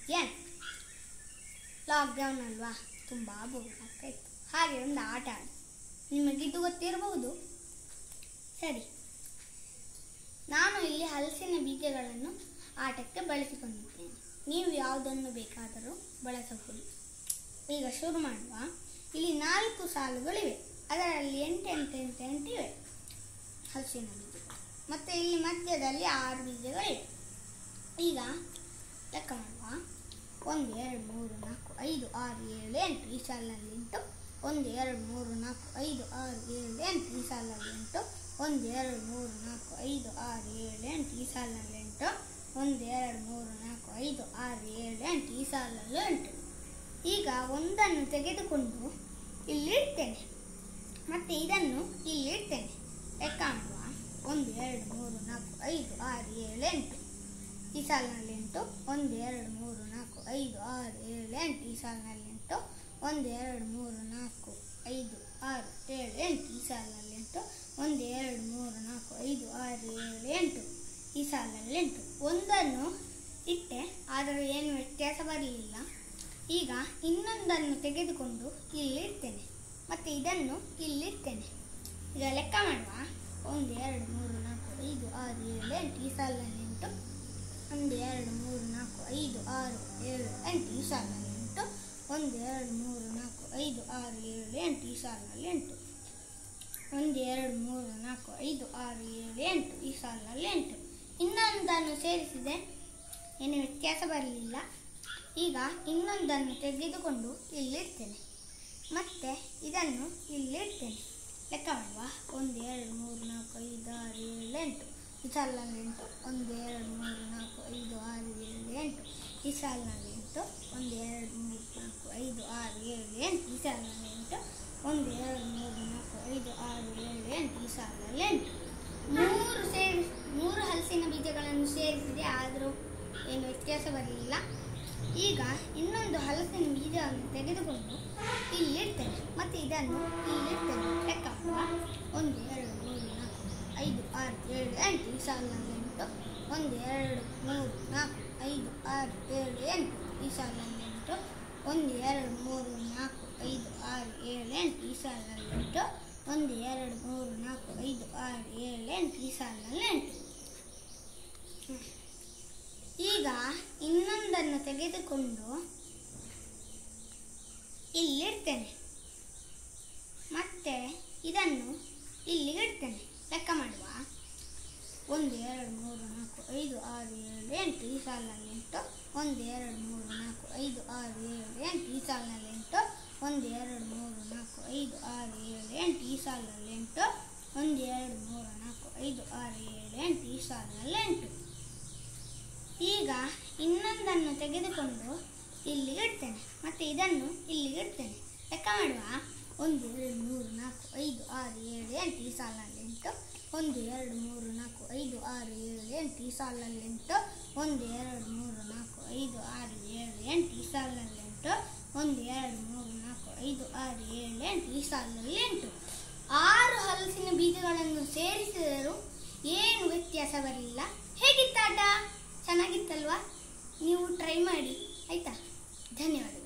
ಏನು ಲಾಕ್ಡೌನ್ ಅಲ್ವಾ ತುಂಬ ಬೋರ್ ಆಗ್ತಾ ಇತ್ತು ಹಾಗೆ ಒಂದು ಆಟ ಆಡಿ ನಿಮಗಿದು ಗೊತ್ತಿರಬಹುದು ಸರಿ ನಾನು ಇಲ್ಲಿ ಹಲಸಿನ ಬೀಜಗಳನ್ನು ಆಟಕ್ಕೆ ಬಳಸಿಕೊಂಡಿದ್ದೇನೆ ನೀವು ಯಾವುದನ್ನು ಬೇಕಾದರೂ ಬಳಸಬಹುದು ಈಗ ಶುರು ಮಾಡುವ ಇಲ್ಲಿ ನಾಲ್ಕು ಸಾಲುಗಳಿವೆ ಅದರಲ್ಲಿ ಎಂಟು ಎಂಟು ಎಂಟು ಎಂಟು ಇವೆ ಹಲಸಿನ ಬೀಜಗಳು ಮತ್ತು ಇಲ್ಲಿ ಮಧ್ಯದಲ್ಲಿ ಆರು ಬೀಜಗಳಿವೆ ಈಗ ಲೆಕ್ಕ ಮಾಡುವ ಒಂದು ಎರಡು ಮೂರು ನಾಲ್ಕು ಐದು ಆರು ಏಳು ಎಂಟು ಈ ಸಾಲಿನಲ್ಲಿ ಎಂಟು ಒಂದು ಎರಡು ಮೂರು ನಾಲ್ಕು ಐದು ಆರು ಏಳು ಎಂಟು ಈ ಸಾಲಿನಲ್ಲಿ ಎಂಟು ಒಂದು ಎರಡು ಮೂರು ನಾಲ್ಕು ಐದು ಆರು ಏಳು ಎಂಟು ಈ ಸಾಲಿನಲ್ಲಿ ಎಂಟು ಒಂದು ಎರಡು ಮೂರು ನಾಲ್ಕು ಐದು ಆರು ಏಳು ಎಂಟು ಈ ಸಾಲಿನಲ್ಲಿ ಎಂಟು ಈಗ ಒಂದನ್ನು ತೆಗೆದುಕೊಂಡು ಇಲ್ಲಿಡ್ತೇನೆ ಮತ್ತು ಇದನ್ನು ಇಲ್ಲಿಡ್ತೇನೆ ಲೆಕ್ಕ ಮಾಡುವ ಒಂದು ಎರಡು ಮೂರು ನಾಲ್ಕು ಐದು ಆರು ಏಳು ಎಂಟು ಈ ಸಾಲಿನಲ್ಲಿ ಎಂಟು ಒಂದು ಎರಡು ಮೂರು ನಾಲ್ಕು ಐದು ಆರು ಏಳು ಎಂಟು ಈ ಸಾಲಿನಲ್ಲಿ ಎಂಟು ಒಂದು ಎರಡು ಮೂರು ನಾಲ್ಕು ಐದು ಆರು ಏಳು ಎಂಟು ಈ ಸಾಲಿನಲ್ಲಿ ಎಂಟು ಒಂದು ಎರಡು ಮೂರು ನಾಲ್ಕು ಐದು ಆರು ಏಳು ಎಂಟು ಈ ಸಾಲಿನಲ್ಲಿ ಎಂಟು ಒಂದನ್ನು ಇಟ್ಟೆ ಆದರೆ ಏನು ವ್ಯತ್ಯಾಸ ಬರಲಿಲ್ಲ ಈಗ ಇನ್ನೊಂದನ್ನು ತೆಗೆದುಕೊಂಡು ಇಲ್ಲಿಡ್ತೇನೆ ಮತ್ತು ಇದನ್ನು ಇಲ್ಲಿಡ್ತೇನೆ ಈಗ ಲೆಕ್ಕ ಮಾಡುವ ಒಂದು ಎರಡು ಮೂರು ನಾಲ್ಕು ಐದು ಆರು ಏಳು ಎಂಟು ಈ ಸಾಲಿನಲ್ಲಿ ಎಂಟು ಒಂದು ಎರಡು ಮೂರು ನಾಲ್ಕು ಐದು ಆರು ಏಳು ಎಂಟು ಈ ಸಾಲಿನಲ್ಲಿ ಎಂಟು ಒಂದು ಎರಡು ಮೂರು ನಾಲ್ಕು ಐದು ಆರು ಏಳು ಎಂಟು ಈ ಸಾಲಿನಲ್ಲಿ ಎಂಟು ಒಂದು ಎರಡು ಮೂರು ನಾಲ್ಕು ಐದು ಆರು ಏಳು ಎಂಟು ಈ ಸಾಲಿನಲ್ಲಿ ಎಂಟು ಇನ್ನೊಂದನ್ನು ಸೇರಿಸಿದೆ ಏನು ವ್ಯತ್ಯಾಸ ಬರಲಿಲ್ಲ ಈಗ ಇನ್ನೊಂದನ್ನು ತೆಗೆದುಕೊಂಡು ಇಲ್ಲಿಡ್ತೇನೆ ಮತ್ತೆ ಇದನ್ನು ಇಲ್ಲಿಡ್ತೇನೆ ಲೆಕ್ಕ ಮಾಡುವ ಒಂದು ಎರಡು ಮೂರು ನಾಲ್ಕು ಐದು ಆರು ಏಳು ಎಂಟು ಈ ಸಾಲಿನಲ್ಲಿ ಎಂಟು ಒಂದು ಎರಡು ಮೂರು ನಾಲ್ಕು ಐದು ಆರು ಏಳು ಎಂಟು ಈ ಸಾಲಿನಲ್ಲಿ ಎಂಟು ಒಂದು ಎರಡು ಮೂರು ನಾಲ್ಕು ಐದು ಆರು ಏಳು ಎಂಟು ಈ ಸಾಲಿನಲ್ಲಿ ಎಂಟು ಒಂದು ಎರಡು ಮೂರು ನಾಲ್ಕು ಐದು ಆರು ಏಳು ಎಂಟು ಈ ಸಾಲಿನಲ್ಲಿ ಎಂಟು ಮೂರು ಸೇರಿ ಮೂರು ಹಲಸಿನ ಬೀಜಗಳನ್ನು ಸೇರಿಸಿದೆ ಆದರೂ ಏನು ವ್ಯತ್ಯಾಸ ಬರಲಿಲ್ಲ ಈಗ ಇನ್ನೊಂದು ಹಲಸಿನ ಬೀಜವನ್ನು ತೆಗೆದುಕೊಂಡು ಇಲ್ಲಿಡ್ತೇನೆ ಮತ್ತು ಇದನ್ನು ಇಲ್ಲಿಡ್ತೇನೆ ಲೆಕ್ಕ ಮಾಡುವ ಒಂದು ಎರಡು ಮೂರು ನಾಲ್ಕು ಐದು ಆರು ಏಳು ಎಂಟು ಈ ಸಾಲಿನಲ್ಲಿ ಎಂಟು ಒಂದು ಎರಡು ಮೂರು ನಾಲ್ಕು ಐದು ಆರು ಏಳು ಎಂಟು ಈ ಸಾಲಿನಲ್ಲಿ ಎಂಟು ಒಂದು ಎರಡು ಮೂರು ನಾಲ್ಕು ಐದು ಆರು ಏಳು ಎಂಟು ಈ ಸಾಲಿನಲ್ಲಿ ಎಂಟು ಒಂದು ಎರಡು ಮೂರು ನಾಲ್ಕು ಐದು ಆರು ಏಳು ಎಂಟು ಈ ಸಾಲಿನಲ್ಲಿ ಎಂಟು ಈಗ ಇನ್ನೊಂದನ್ನು ತೆಗೆದುಕೊಂಡು ಇಲ್ಲಿಡ್ತೇನೆ ಮತ್ತೆ ಇದನ್ನು ಇಲ್ಲಿಗೆ ಇಡ್ತೇನೆ ಲೆಕ್ಕ ಮಾಡುವ ಒಂದು ಎರಡು ಮೂರು ನಾಲ್ಕು ಐದು ಆರು ಏಳು ಎಂಟು ಈ ಸಾಲಿನಲ್ಲಿ ಎಂಟು ಒಂದು ಎರಡು ಮೂರು ನಾಲ್ಕು ಐದು ಆರು ಏಳು ಎಂಟು ಈ ಸಾಲಿನಲ್ಲಿ ಎಂಟು ಒಂದು ಎರಡು ಮೂರು ನಾಲ್ಕು ಐದು ಆರು ಏಳು ಎಂಟು ಈ ಸಾಲಿನಲ್ಲಿ ಎಂಟು ಒಂದು ಎರಡು ಮೂರು ನಾಲ್ಕು ಐದು ಆರು ಏಳು ಎಂಟು ಈ ಸಾಲಿನಲ್ಲಿ ಎಂಟು ಈಗ ಇನ್ನೊಂದನ್ನು ತೆಗೆದುಕೊಂಡು ಇಲ್ಲಿಗೆ ಇಡ್ತೇನೆ ಮತ್ತು ಇದನ್ನು ಇಲ್ಲಿಗೆ ಇಡ್ತೇನೆ ಲೆಕ್ಕ ಮಾಡುವ ಒಂದು ಎರಡು ಮೂರು ನಾಲ್ಕು ಐದು ಆರು ಏಳು ಎಂಟು ಈ ಸಾಲಿನಲ್ಲಿ ಎಂಟು ಒಂದು ಎರಡು ಮೂರು ನಾಲ್ಕು ಐದು ಆರು ಏಳು ಎಂಟು ಈ ಸಾಲಿನಲ್ಲಿ ಎಂಟು ಒಂದು ಎರಡು ಮೂರು ನಾಲ್ಕು ಐದು ಆರು ಏಳು ಎಂಟು ಈ ಸಾಲಿನಲ್ಲಿ ಎಂಟು ಒಂದು ಎರಡು ಮೂರು ನಾಲ್ಕು ಐದು ಆರು ಏಳು ಎಂಟು ಈ ಸಾಲಿನಲ್ಲಿ ಎಂಟು ಆರು ಹಲಸಿನ ಬೀಜಗಳನ್ನು ಸೇರಿಸಿದರೂ ಏನು ವ್ಯತ್ಯಾಸ ಬರಲಿಲ್ಲ ಹೇಗಿತ್ತಾಟ ಚೆನ್ನಾಗಿತ್ತಲ್ವಾ ನೀವು ಟ್ರೈ ಮಾಡಿ ಆಯಿತಾ ಧನ್ಯವಾದಗಳು